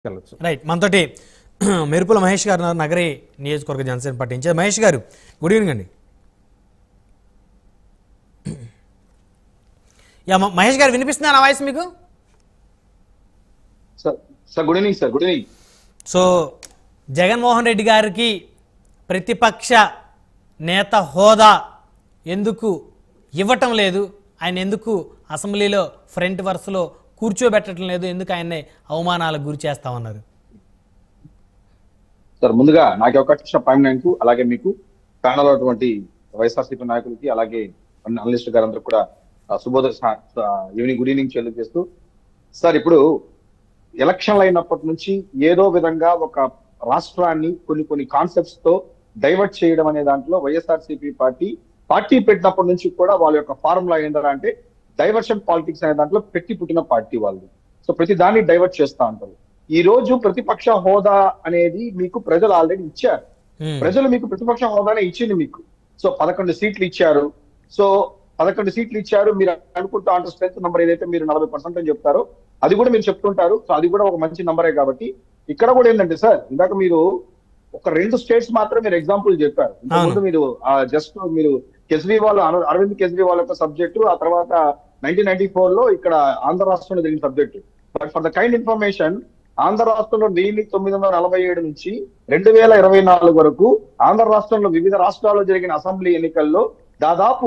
వెళ్ళచ్చు రైట్ మనతోటి మెరుపుల మహేష్ గారు ఉన్నారు, నగరి నియోజకవర్గ జనసేన పార్టీ ఇన్ఛార్జ్ మహేష్ గారు గుడ్ ఈవినింగ్ అండి యా మ- మహేష్ గారు వినిపిస్తుందా నా వాయిస్ మీకు sir sir good evening sir good evening so Jaganmohan Reddy గారికి ప్రతిపక్ష నేత హోదా ఎందుకు ఇవ్వటం లేదు ఆయన ఎందుకు అసెంబ్లీలో ఫ్రంట్ వరుసలో కూర్చోబెట్టడం లేదు ఎందుకు ఆయన్ని అవమానాలకు గురి చేస్తామన్నారు సార్ ముందుగా నాకు అవకాశం ఇచ్చిన ప్రైమ్ నైన్ కు అలాగే మీకు ప్యానల్ అటువంటి వైఎస్ఆర్సీపీ నాయకులకి అలాగే అనలిస్ట్ గారందరూ కూడా ఆ, శుభోదయ సా- సా- ఈవినింగ్ గుడ్ ఈవినింగ్ తెలియజేస్తూ సార్ ఇప్పుడు ఎలక్షన్లు అయినప్పటి నుంచి ఏదో విధంగా ఒక రాష్ట్రాన్ని కొన్ని కొన్ని కాన్సెప్ట్స్ తో డైవర్ట్ చేయడం అనే దాంట్లో వైఎస్ఆర్సీపీ పార్టీ పార్టీ పెట్టినప్పటి నుంచి కూడా వాళ్ళ యొక్క ఫార్ములా ఏంటంటే అంటే డైవర్షన్ పాలిటిక్స్ అనే దాంట్లో పెట్టి పుట్టిన పార్టీ వాళ్ళు సో ప్రతి దాన్ని డైవర్ట్ చేస్తా ఉంటారు ఈ రోజు ప్రతిపక్ష హోదా అనేది మీకు ప్రజలు ఆల్రెడీ ఇచ్చారు Hmm. ప్రజలు మీకు ప్రతిపక్ష హోదానే ఇచ్చింది మీకు సో పదకొండు సీట్లు ఇచ్చారు సో పదకొండు సీట్లు ఇచ్చారు మీరు అనుకుంటా అంటే స్ట్రెంత్ నెంబర్ ఏదైతే మీరు నలభై పర్సెంట్ అని చెప్తారో అది కూడా మీరు చెప్తుంటారు సో అది కూడా ఒక మంచి నంబరే కాబట్టి ఇక్కడ కూడా ఏంటంటే సార్ ఇందాక మీరు ఒక రెండు స్టేట్స్ మాత్రం మీరు ఎగ్జాంపుల్ చెప్పారు ఇంతకుముందు మీరు జస్ట్ మీరు కేజ్రీవాల్ అర- అరవింద్ కేజ్రీవాల్ యొక్క సబ్జెక్టు ఆ తర్వాత నైన్టీన్ నైన్టీ ఫోర్ లో ఇక్కడ ఆంధ్ర రాష్ట్రంలో జరిగిన subject but for the kind information Andhra రాష్ట్రంలో వెయ్యి తొమ్మిది వందల నలభై ఏడు నుంచి రెండు వేల ఇరవై నాలుగు వరకు ఆంధ్ర రాష్ట్రంలో వివిధ రాష్ట్రాల్లో జరిగిన అసెంబ్లీ ఎన్నికల్లో దాదాపు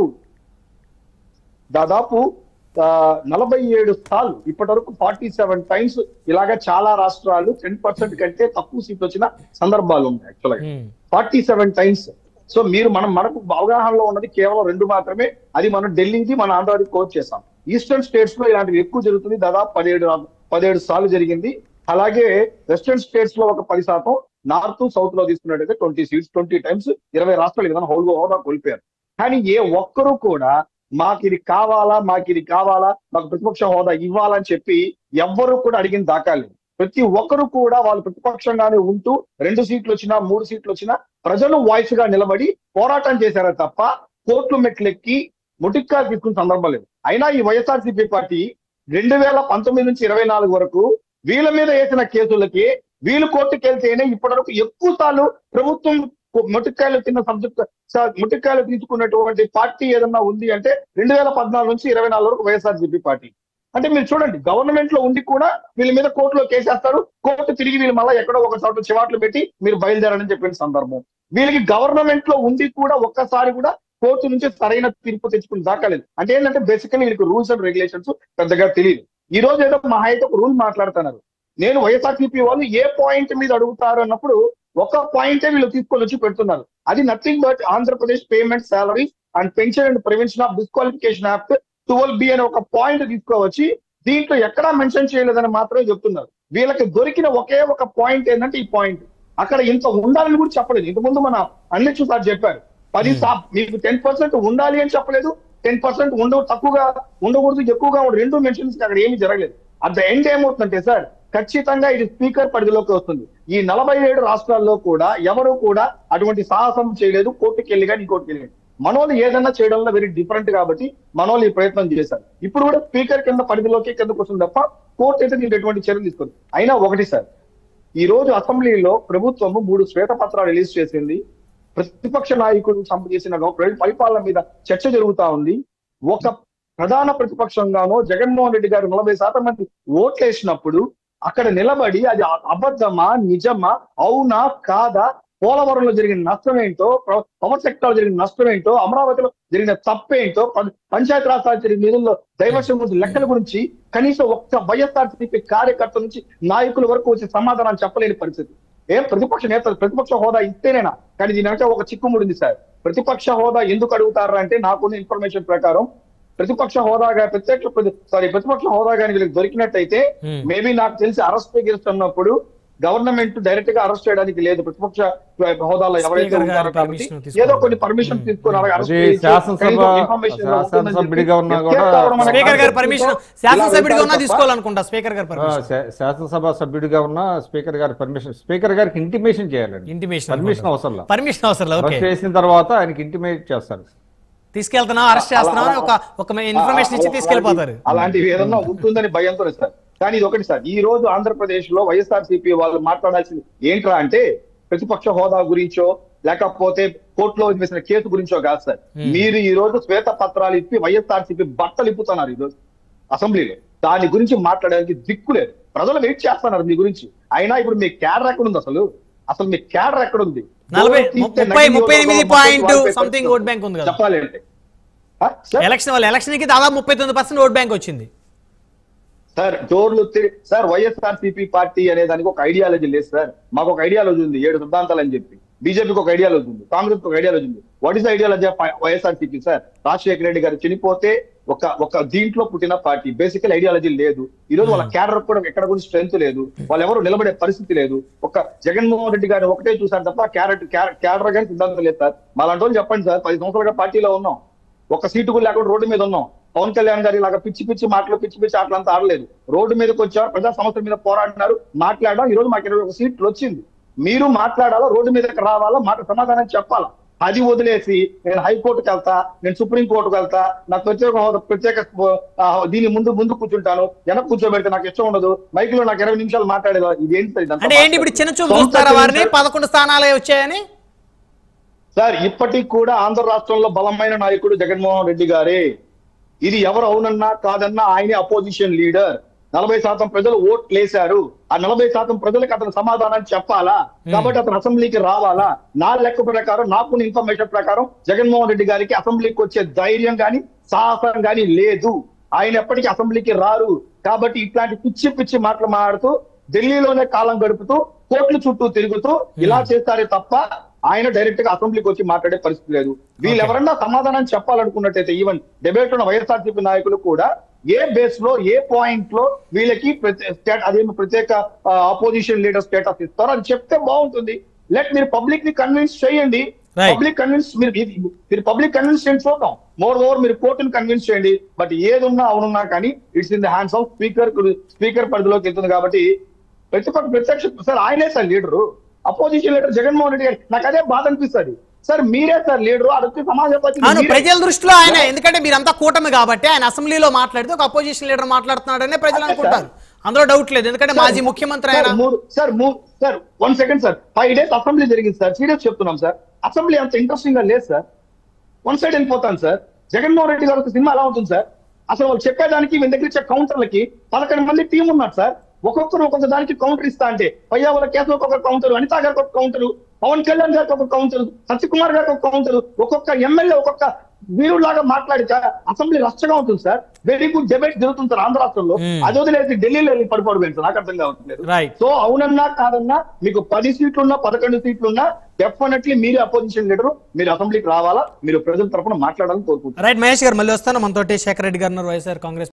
దాదాపు ఆ, నలభై ఏడు సార్లు ఇప్పటి వరకు ఫార్టీ సెవెన్ టైమ్స్ ఇలాగా చాలా రాష్ట్రాలు టెన్ పర్సెంట్ కంటే తక్కువ సీట్లు వచ్చిన సందర్భాలు ఉన్నాయి యాక్చువల్గా Hmm. Forty seven times so మీరు మనం మనకు అవగాహనలో ఉన్నది కేవలం రెండు మాత్రమే అది మనం ఢిల్లీకి మన ఆంధ్రాకి కోచ్ చేసాం ఈస్టర్న్ స్టేట్స్ లో ఇలాంటివి ఎక్కువ జరుగుతుంది దాదాపు పదిహేడు పదిహేడు సార్లు జరిగింది అలాగే వెస్టర్న్ స్టేట్స్ లో ఒక పది శాతం నార్త్ సౌత్ లో తీసుకున్నట్టయితే ట్వంటీ సీట్స్ ట్వంటీ టైమ్స్ ఇరవై రాష్ట్రాలు విధానం హోల్ హోదా కోల్పోయారు కానీ ఏ ఒక్కరూ కూడా మాకు ఇది కావాలా మాకు ఇది కావాలా మాకు ప్రతిపక్ష హోదా ఇవ్వాలని చెప్పి ఎవ్వరూ కూడా అడిగిన దాఖలేదు ప్రతి ఒక్కరు కూడా వాళ్ళు ప్రతిపక్షంగానే ఉంటూ రెండు సీట్లు వచ్చినా మూడు సీట్లు వచ్చినా ప్రజలు వాయిస్ గా నిలబడి పోరాటం చేశారే తప్ప కోర్టు మెట్లెక్కి ముటిక్కా తీసుకున్న సందర్భం లేదు అయినా ఈ వైఎస్ఆర్సీపీ పార్టీ రెండు వేల పంతొమ్మిది నుంచి ఇరవై నాలుగు వరకు వీళ్ళ మీద వేసిన కేసులకి వీళ్ళు కోర్టుకు వెళ్తేనే ఇప్పటివరకు ఎక్కువ సార్లు ప్రభుత్వం ముటిక్కాయలు తిన్న సబ్జెక్ట్ ముటిక్కాయలు తీసుకున్నటువంటి పార్టీ ఏదన్నా ఉంది అంటే రెండు వేల పద్నాలుగు నుంచి ఇరవై నాలుగు వరకు వైఎస్ఆర్సీపీ పార్టీ అంటే మీరు చూడండి గవర్నమెంట్ లో ఉండి కూడా వీళ్ళ మీద కోర్టులో కేసేస్తారు కోర్టు తిరిగి వీళ్ళు మళ్ళీ ఎక్కడో ఒక చోట చివాట్లు పెట్టి మీరు బయలుదేరని చెప్పిన సందర్భం వీళ్ళకి గవర్నమెంట్ లో ఉండి కూడా ఒక్కసారి కూడా కోర్టు నుంచి సరైన తీర్పు తెచ్చుకుని దాకాలేదు అంటే ఏంటంటే బేసికలీ వీళ్ళకి రూల్స్ అండ్ రెగ్యులేషన్స్ పెద్దగా తెలియదు ఈ రోజు ఏదో మహా అయితే ఒక రూల్ మాట్లాడుతున్నారు నేను వైఎస్ఆర్సీపీ వాళ్ళు ఏ పాయింట్ మీద అడుగుతారు అన్నప్పుడు ఒక పాయింటే వీళ్ళు తీసుకొని వచ్చి పెడుతున్నారు అది nothing but Andhra Pradesh payment salary and pension and prevention of disqualification act twelve B అనే ఒక పాయింట్ తీసుకోవచ్చి దీంట్లో ఎక్కడా మెన్షన్ చేయలేదని మాత్రమే చెప్తున్నారు వీళ్ళకి దొరికిన ఒకే ఒక పాయింట్ ఏంటంటే ఈ పాయింట్ అక్కడ ఇంత ఉండాలని కూడా చెప్పలేదు ఇంతకుముందు మన అన్నిచ్చు సార్ చెప్పారు పది సా- మీకు టెన్ పర్సెంట్ ఉండాలి అని చెప్పలేదు టెన్ పర్సెంట్ ఉండవు తక్కువగా ఉండకూడదు ఎక్కువగా ఉండదు రెండు మెన్షన్స్ అక్కడ ఏమీ జరగలేదు అట్ ద ఎండ్ ఏమవుతుందంటే సార్ ఖచ్చితంగా ఇది స్పీకర్ పరిధిలోకి వస్తుంది ఈ నలభై ఏడు రాష్ట్రాల్లో కూడా ఎవరు కూడా అటువంటి సాహసం చేయలేదు కోర్టుకి వెళ్ళి కానీ ఇంకోటికి వెళ్ళి మనోళ్ళు ఏదన్నా చేయడంలో వెరీ డిఫరెంట్ కాబట్టి మనోళ్ళు ఈ ప్రయత్నం చేశారు ఇప్పుడు కూడా స్పీకర్ కింద పరిధిలోకి కిందకు వస్తుంది తప్ప కోర్టు అయితే దీనికి ఎటువంటి చర్యలు తీసుకుంది అయినా ఒకటి సార్ ఈ రోజు అసెంబ్లీలో ప్రభుత్వము మూడు శ్వేతపత్రాలు రిలీజ్ చేసింది ప్రతిపక్ష నాయకుడు సంప చేసిన గవ- పరిపాలన మీద చర్చ జరుగుతా ఉంది ఒక ప్రధాన ప్రతిపక్షంగానో జగన్మోహన్ రెడ్డి గారు నలభై శాతం మంది ఓట్లు వేసినప్పుడు అక్కడ నిలబడి అది అ- అబద్ధమా నిజమా అవునా కాదా పోలవరంలో జరిగిన నష్టం ఏంటో ప్ర- పవర్ సెక్టర్ లో జరిగిన నష్టం ఏంటో అమరావతిలో జరిగిన తప్పేంటో పం- పంచాయతీ రాష్ట్రాలు జరిగిన నిధుల్లో డైవర్షన్ గురించి లెక్కల గురించి కనీసం ఒక్క వైఎస్ఆర్సీపీ కార్యకర్త నుంచి నాయకుల వరకు వచ్చి సమాధానం చెప్పలేని పరిస్థితి ఏం ప్రతిపక్ష నేత ప్రతిపక్ష హోదా ఇస్తేనేనా కానీ దీని అంటే ఒక చిక్కుముడింది సార్ ప్రతిపక్ష హోదా ఎందుకు అడుగుతారా అంటే నాకున్న ఇన్ఫర్మేషన్ ప్రకారం ప్రతిపక్ష హోదాగా ప్రత్యక్ష సారీ ప్రతిపక్ష హోదా కానీ వీళ్ళకి దొరికినట్టయితే Hmm. మేబీ నాకు తెలిసి అరెస్ట్ ఉన్నప్పుడు గవర్నమెంట్ డైరెక్ట్ గా అరెస్ట్ చేయడానికి లేదు ప్రతిపక్ష హోదాలో ఎవరైతే Speaker గారి ఉంటారో కాబట్టి permission తీసుకోవాలి. ఏదో కొన్ని పర్మిషన్ తీసుకొని అలాగే arrest అది చేయించి శాసనసభ- కనీసం information ఏదో ఉంటుందని చెప్పి శాసనసభ్యుడిగా ఉన్నా escape కూడా- కావడం అనే స్పీకర్ గారి concept పర్మిషన్ తో శాసనసభ్యుడిగా ఇలా ఉన్నా వెళ్తారు తప్ప తీసుకోవాలనుకుంటా స్పీకర్ గారి ఆ, పర్మిషన్ శా- శాసనసభ సభ్యుడిగా ఉన్న స్పీకర్ గారి పర్మిషన్ స్పీకర్ గారికి ఇంటిమేషన్ చేయాలండి ఇంటిమేషన్ పర్మిషన్ అవసరం లేదు పర్మిషన్ అవసరం లేదు ఓకే అరెస్ట్ చేసిన తర్వాత ఆయనకి ఇంటిమేట్ చేస్తారు తీసుకెళ్తున్నాం అరెస్ట్ చేస్తున్నాం అని ఒక ఒక ఇన్ఫర్మేషన్ ఇచ్చి అలా- తీసుకెళ్లిపోతారు అలాంటివి ఏదన్నా ఉంటుందని భయంతో సార్ కానీ ఇది ఒకటి సార్ ఈ రోజు ఆంధ్రప్రదేశ్ లో వైఎస్ఆర్ వాళ్ళు మాట్లాడాల్సింది ఏంట్రా అంటే ప్రతిపక్ష హోదా గురించో లేకపోతే కోర్టులో వేసిన కేసు గురించో కాదు సార్ Hmm. మీరు ఈ రోజు శ్వేత పత్రాలు ఇప్పి వైఎస్ఆర్సీపీ బట్టలు ఇప్పుతున్నారు ఈ రోజు అసెంబ్లీలో దాని గురించి మాట్లాడడానికి దిక్కు లేదు ప్రజలు వెయిట్ చేస్తున్నారు మీ గురించి అయినా ఇప్పుడు మీ క్యాడర్ ఎక్కడ ఉంది అసలు అసలు మీ క్యాడర్ ఎక్కడ ఉంది నలభై డోర్ తీస్తే ముప్పై నకిలీ ముప్పై ఎనిమిది ఓట్ల point wallpaper something vote bank ఉంది కదా చెప్పాలి అంటే ఆ, సార్ ఎలక్షన్ వాళ్ళ ఎలక్షన్ కి దాదాపు ముప్పై తొమ్మిది పర్సెంట్ ఓట్ బ్యాంక్ వచ్చింది సార్ డోర్లు తి- సార్ వైఎస్ఆర్ సిపి పార్టీ అనే దానికి ఒక ఐడియాలజీ లేదు సార్ మాకు ఒక ఐడియాలజీ ఉంది ఏడు సిద్ధాంతాలు అని చెప్పి బీజేపీకి ఒక ఐడియాలజీ ఉంది కాంగ్రెస్ ఒక ఐడియాలజీ ఉంది what is ideology of YSR CP sir Rajasekhara Reddy గారు చనిపోతే ఒక ఒక దీంట్లో పుట్టిన పార్టీ బేసికల్ ఐడియాలజీ లేదు ఈ రోజు వాళ్ళ క్యాడర్ కూడా ఎక్కడ కూడా స్ట్రెంత్ లేదు వాళ్ళు ఎవరు నిలబడే పరిస్థితి లేదు ఒక జగన్మోహన్ రెడ్డి గారిని ఒకటే చూసారు తప్ప క్యారెట్ క్యాడర్ కానీ సిద్ధాంతం లేదు సార్ మాలాంటి వాళ్ళు చెప్పండి సార్ పది సంవత్సరాలుగా పార్టీలో ఉన్నాం ఒక సీటు కూడా లేకుండా రోడ్డు మీద ఉన్నాం పవన్ కళ్యాణ్ గారి లాగా పిచ్చి పిచ్చి మాటలు పిచ్చి పిచ్చి ఆటలంతా ఆడలేదు రోడ్డు మీదకి వచ్చారు ప్రజా సమస్యల మీద పోరాడినారు మాట్లాడడం ఈ రోజు మాకు ఇరవై ఒక సీట్లు వచ్చింది మీరు మాట్లాడాలా రోడ్డు మీదకి రావాలా మాట సమాధానం చెప్పాలా అది వదిలేసి నేను హైకోర్టుకి వెళ్తా నేను సుప్రీం కోర్టుకు వెళ్తా నాకు ప్రత్యేక హోదా ప్రత్యేక ఆ, దీని ముందు ముందు కూర్చుంటాను వెనక కూర్చోబెడితే నాకు ఇష్టం ఉండదు మైక్ లో నాకు ఇరవై నిమిషాలు మాట్లాడేదా ఇది ఏంటి సార్ ఇదంతా అంటే ఏంటి ఇప్పుడు చిన్న చూపు సొంత చూస్తారా వారిని తెలివి సార్. పదకొండు స్థానాలే వచ్చాయని సార్ ఇప్పటికి కూడా ఆంధ్ర రాష్ట్రంలో బలమైన నాయకుడు జగన్మోహన్ రెడ్డి గారే ఇది ఎవరు అవునన్నా కాదన్నా ఆయనే అపోజిషన్ లీడర్ నలభై శాతం ప్రజలు ఓట్లు వేశారు ఆ నలభై శాతం ప్రజలకు అతను సమాధానం చెప్పాలా కాబట్టి అతను అసెంబ్లీకి రావాలా నా లెక్క ప్రకారం నాకున్న ఇన్ఫర్మేషన్ ప్రకారం జగన్మోహన్ రెడ్డి గారికి అసెంబ్లీకి వచ్చే ధైర్యం గాని సాహసం గాని లేదు ఆయన ఎప్పటికీ అసెంబ్లీకి రారు కాబట్టి ఇట్లాంటి పిచ్చి పిచ్చి మాటలు మాట్లాడుతూ ఢిల్లీలోనే కాలం గడుపుతూ కోర్టుల చుట్టూ తిరుగుతూ ఇలా చేస్తారే తప్ప ఆయన డైరెక్ట్ గా అసెంబ్లీకి వచ్చి మాట్లాడే పరిస్థితి లేదు వీళ్ళు Okay. ఎవరన్నా సమాధానం చెప్పాలనుకున్నట్టయితే ఈవెన్ డిబేట్ ఉన్న వైఎస్ఆర్సీపీ నాయకులు కూడా ఏ బేస్ లో ఏ పాయింట్ లో వీళ్ళకి ప్రత్యే- స్టేట్ అదేమి ప్రత్యేక ఆపోజిషన్ లీడర్ స్టేటస్ ఇస్తారో అని చెప్తే బాగుంటుంది లెట్ మీరు పబ్లిక్ ని కన్విన్స్ చేయండి Right. పబ్లిక్ కన్విన్స్ మీరు ఇది- మీరు పబ్లిక్ కన్విన్స్ చేయండి చూద్దాం మోర్ ఓవర్ మీరు కోర్టును కన్విన్స్ చేయండి బట్ ఏదున్నా అవునున్నా కానీ it's in the hands of speaker speaker పరిధిలోకి వెళ్తుంది కాబట్టి ప్రతిపక్ష ప్రత్యక్ష సార్ ఆయనే sir leader opposition leader Jaganmohan Reddy గారు నాకు అదే బాధ అనిపిస్తుంది సార్ మీరే సార్ లీడరు అదొచ్చి సమాజపతి అవును ప్రజల దృష్టిలో ఆయన ఎందుకంటే మీరంతా కూటమి కాబట్టి ఆయన అసెంబ్లీలో మాట్లాడితే ఒక అపోజిషన్ లీడర్ మాట్లాడుతున్నాడనే ప్రజలు అంతే అనుకుంటారు అందులో డౌట్ లేదు ఎందుకంటే మాజీ ముఖ్యమంత్రి ఆయన మూడు సార్ మూడు sir one second sir five days assembly జరిగింది సార్ సీరియస్ చెప్తున్నాం సార్ అసెంబ్లీ అంత ఇంట్రెస్టింగ్ గా లేదు సార్ వన్ సైడ్ వెళ్ళిపోతాను సార్ జగన్మోహన్ రెడ్డి గారి సినిమా ఎలా ఉంటుంది సార్ అసలు వాళ్ళు చెప్పేదానికి వీళ్ళ దగ్గర ఇచ్చే కౌంటర్లకి పదకొండు మంది టీం ఉన్నారు సార్ ఒక్కొక్కరు ఒక్కొక్క దానికి కౌంటర్ ఇస్తా అంటే పయ్యావుల కేసు ఒక్కొక్క కౌంటర్ అనితా గారికి ఒక కౌంటర్ పవన్ కళ్యాణ్ గారికి ఒక కౌంటర్ సత్యకుమార్ గారికి ఒక కౌంటర్ ఒక్కొక్క ఎమ్మెల్యే ఒక్కొక్క వీరులాగా మాట్లాడితే అసెంబ్లీ రచ్చగా ఉంటుంది సార్ వెరీ గుడ్ డిబేట్ జరుగుతుంది సార్ ఆంధ్ర రాష్ట్రంలో Hmm. అది వదిలేసి ఢిల్లీలో వెళ్ళి పడిపోవడం సార్ నాకు అర్థం కావట్లేదు Right. సో అవునన్నా కాదన్నా మీకు పది సీట్లున్నా పదకొండు సీట్లున్నా డెఫినెట్లీ మీరే అపోజిషన్ లీడర్ మీరు అసెంబ్లీకి రావాలా మీరు ప్రజల తరఫున మాట్లాడాలని కోరుకుంటున్నాను రైట్ మహేష్ గారు మళ్ళీ వస్తాను మనతోటి శేఖర్ రెడ్డి గారు ఉన్నారు వైఎస్ఆర్ కాంగ్రెస్